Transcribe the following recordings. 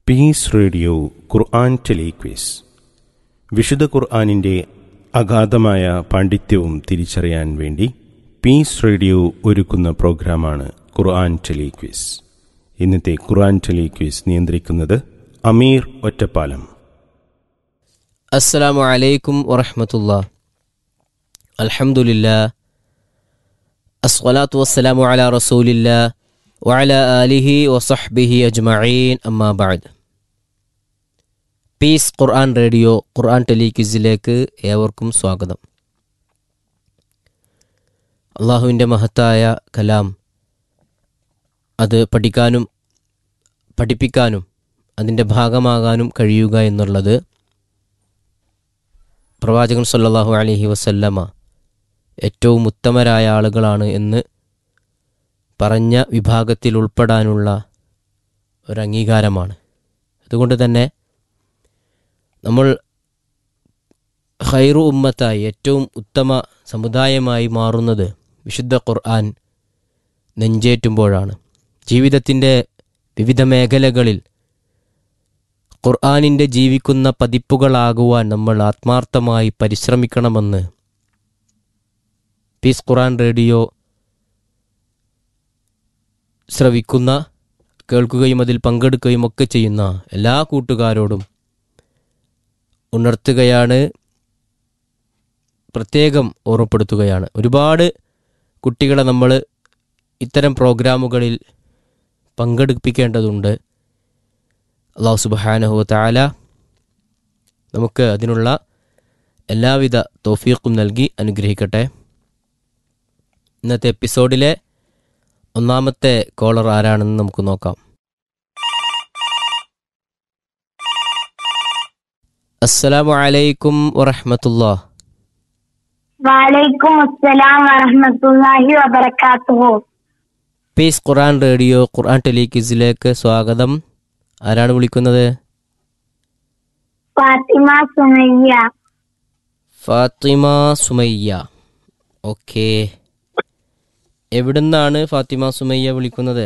piece radio ഖുർആൻ telequiz വിശുദ്ധ ഖുർആാനിൻ്റെ അഗാധമായ പാണ്ഡിത്യവും തിരിച്ചറിയാൻ വേണ്ടി പീസ് റേഡിയോ ഒരുക്കുന്ന പ്രോഗ്രാമാണ് ഖുർആൻ ടെലിക്വിസ് ഇന്നത്തെ ഖുർആൻ ടെലിക്വിസ് നിയന്ത്രിക്കുന്നത് അമീർ ഒറ്റപ്പാലം അസ്സലാമു അലൈക്കും വറഹമത്തുള്ള അൽഹംദുലില്ലാ അസ്വലാത്തു വസ്സലാമു അലാ റസൂലില്ലാ വഅല ആലിഹി വസഹ്ബിഹി അജ്മഈൻ അമ്മാ ബഅദ് പീസ് ഖുർആൻ റേഡിയോ ഖുർആൻ ടെലിക്വിസിലേക്ക് ഏവർക്കും സ്വാഗതം അള്ളാഹുവിൻ്റെ മഹത്തായ കലാം അത് പഠിക്കാനും പഠിപ്പിക്കാനും അതിൻ്റെ ഭാഗമാകാനും കഴിയുക എന്നുള്ളത് പ്രവാചകൻ സല്ലല്ലാഹു അലൈഹി വസല്ലമ ഏറ്റവും ഉത്തമരായ ആളുകളാണ് എന്ന് പറഞ്ഞ വിഭാഗത്തിൽ ഉൾപ്പെടാനുള്ള ഒരു അംഗീകാരമാണ് അതുകൊണ്ട് തന്നെ നമ്മൾ ഖൈറു ഉമ്മത്തായി ഏറ്റവും ഉത്തമ സമുദായമായി മാറുന്നത് വിശുദ്ധ ഖുർആൻ നെഞ്ചേറ്റുമ്പോഴാണ് ജീവിതത്തിൻ്റെ വിവിധ മേഖലകളിൽ ഖുർആാനിൻ്റെ ജീവിക്കുന്ന പതിപ്പുകളാകുവാൻ നമ്മൾ ആത്മാർത്ഥമായി പരിശ്രമിക്കണമെന്ന് പീസ് ഖുർആൻ റേഡിയോ ശ്രവിക്കുന്ന കേൾക്കുകയും അതിൽ പങ്കെടുക്കുകയും ഒക്കെ ചെയ്യുന്ന എല്ലാ കൂട്ടുകാരോടും ഉണർത്തുകയാണ് പ്രത്യേകം ഓർമ്മപ്പെടുത്തുകയാണ് ഒരുപാട് കുട്ടികളെ നമ്മൾ ഇത്തരം പ്രോഗ്രാമുകളിൽ പങ്കെടുപ്പിക്കേണ്ടതുണ്ട് അള്ളാഹു സുബാനഹു താല നമുക്ക് അതിനുള്ള എല്ലാവിധ തോഫീഖും നൽകി അനുഗ്രഹിക്കട്ടെ ഇന്നത്തെ എപ്പിസോഡിലെ ഒന്നാമത്തെ കോളർ ആരാണെന്ന് നമുക്ക് നോക്കാം അസ്സലാമു അലൈക്കും വറഹമത്തുള്ള വാലൈക്കും അസ്സലാം വറഹ്മത്തുള്ളാഹി വബറകാതുഹു പീസ് ഖുർആൻ റേഡിയോ ഖുർആൻ ടെലിക്വിസിലേക്ക് സ്വാഗതം ആരാണ് വിളിക്കുന്നത് ഫാത്തിമ സുമയ്യ ഫാത്തിമ സുമയ്യ ഓക്കെ എവിടുന്നാണ് ഫാത്തിമ സുമയ്യ വിളിക്കുന്നത്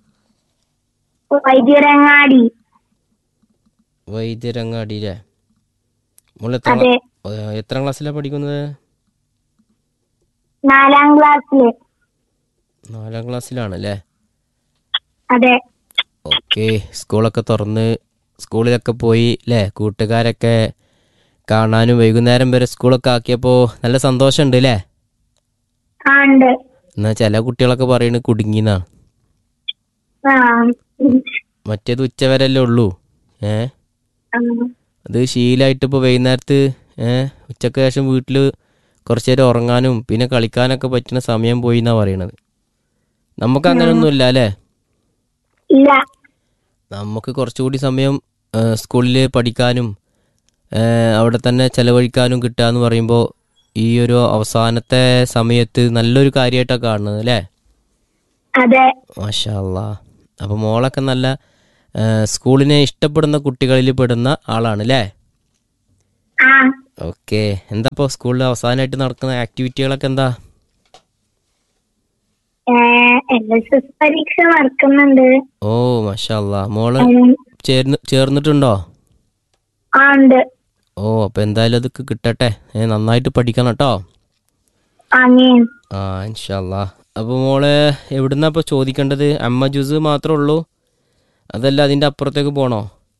വൈദ്യരങ്ങാടി വൈദ്യരങ്ങാടിയിലെ മോൾ എത്ര അതെ ക്ലാ- എത്രാം ക്ലാസ്സിലാണ് പഠിക്കുന്നത് നാലാം ക്ലാസ്സില് നാലാം ക്ലാസ്സിലാണ് അല്ലേ അതെ ഓക്കെ സ്കൂളൊക്കെ തുറന്ന് സ്കൂളിലൊക്കെ പോയി അല്ലേ കൂട്ടുകാരൊക്കെ കാണാനും വൈകുന്നേരം വരെ സ്കൂളൊക്കെ ആക്കിയപ്പോൾ നല്ല സന്തോഷമുണ്ട് അല്ലേ ആ ഉണ്ട് എന്നാൽ ചില കുട്ടികളൊക്കെ പറയുന്നത് കുടുങ്ങിന്നാ ആ മറ്റേത് ഉച്ചവരല്ലേ ഉള്ളൂ ഏ ആ, അത് ശീലമായിട്ട് ഇപ്പോൾ വൈകുന്നേരത്ത് ഏ ഉച്ചക്ക് ശേഷം വീട്ടിൽ കുറച്ച് നേരം ഉറങ്ങാനും പിന്നെ കളിക്കാനൊക്കെ പറ്റുന്ന സമയം പോയി എന്നാ പറയണത് നമുക്ക് അങ്ങനെയൊന്നും ഇല്ല അല്ലേ ഇല്ല നമുക്ക് കുറച്ചുകൂടി സമയം സ്കൂളിൽ പഠിക്കാനും ഏ, അവിടെ തന്നെ ചെലവഴിക്കാനും കിട്ടുക എന്ന് പറയുമ്പോൾ ഈ ഒരു അവസാനത്തെ സമയത്ത് നല്ലൊരു കാര്യമായിട്ടാണ് കാണുന്നത് അല്ലേ അതെ മാഷാ അല്ലാ അപ്പോൾ മോളൊക്കെ നല്ല ഏ, സ്കൂളിനെ ഇഷ്ടപ്പെടുന്ന കുട്ടികളിൽ പെടുന്ന ആളാണ് അല്ലേ ആ ഓക്കെ എന്താ ഇപ്പോൾ സ്കൂളിൽ അവസാനമായിട്ട് നടക്കുന്ന ആക്ടിവിറ്റികളൊക്കെ എന്താ എൽ എസ് എസ് പരീക്ഷ നടക്കുന്നുണ്ട് ഓ മാഷാ അല്ലാ മോള് ഉം, ചേർന്ന് ചേർന്നിട്ടുണ്ടോ ആ ഉണ്ട് ഓ അപ്പോൾ എന്തായാലും അതൊക്കെ കിട്ടട്ടെ ഏ, നന്നായിട്ട് പഠിക്കണം കേട്ടോ ആമീൻ ആ ഇൻഷാല്ലാ അപ്പോൾ മോള് എവിടുന്നാ ഇപ്പോൾ ചോദിക്കേണ്ടത് അമ്മ ജ്യൂസ് മാത്രമേ ഉള്ളൂ അതല്ല അതിൻ്റെ അപ്പുറത്തേക്ക് പോണോ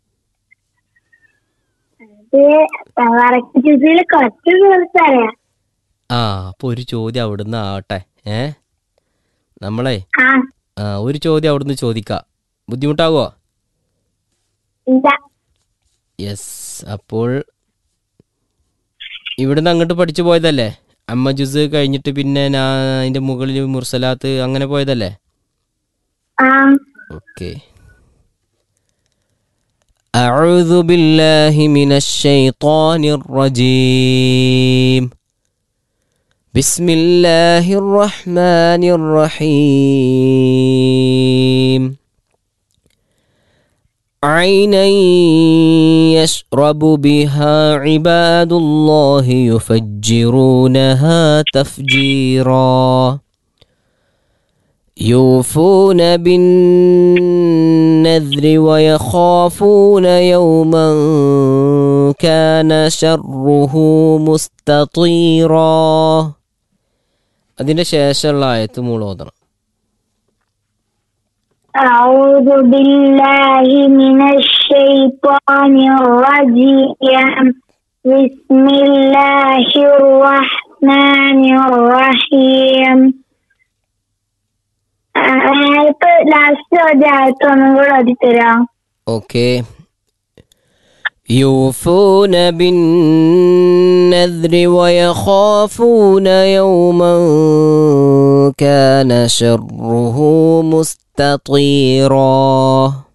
ഇത് വറക്ക് ജ്യൂസിൽ കുറച്ച് ദിവസം അറിയാം ആ അപ്പോൾ ഒരു ചോദ്യം അവിടുന്ന് ആവട്ടെ ഏ നമ്മളെ ആ ആ ഒരു ചോദ്യം അവിടുന്ന് ചോദിക്കാം ബുദ്ധിമുട്ടാകുമോ ഇല്ല യെസ് അപ്പോൾ ഇവിടുന്ന് അങ്ങോട്ട് പഠിച്ചു പോയതല്ലേ അമ്മ ജ്യൂസ് കഴിഞ്ഞിട്ട് പിന്നെ ഞാൻ അതിൻ്റെ മുകളിൽ മുർസലാത്ത് അങ്ങനെ പോയതല്ലേ ആ اوكي أعوذ بالله من الشيطان الرجيم بسم الله الرحمن الرحيم عينا يشرب بها عباد الله يفجرونها تفجيرا يوفون بالنذر بالنذر ويخافون يوما كان شره مستطيرا അതിന്റെ ശേഷമുള്ള ആയത്ത് മൂളോദണം أعوذ بالله من الشيطان الرجيم بسم الله الرحمن الرحيم ആയത്ത് ലാസ്റ്റ് ഒരു ആയത്ത് ഒന്നും കൂടെ ഓതി തരാം ഓക്കെ يوفون بالنذر ويخافون يوما كان شره مستطيرا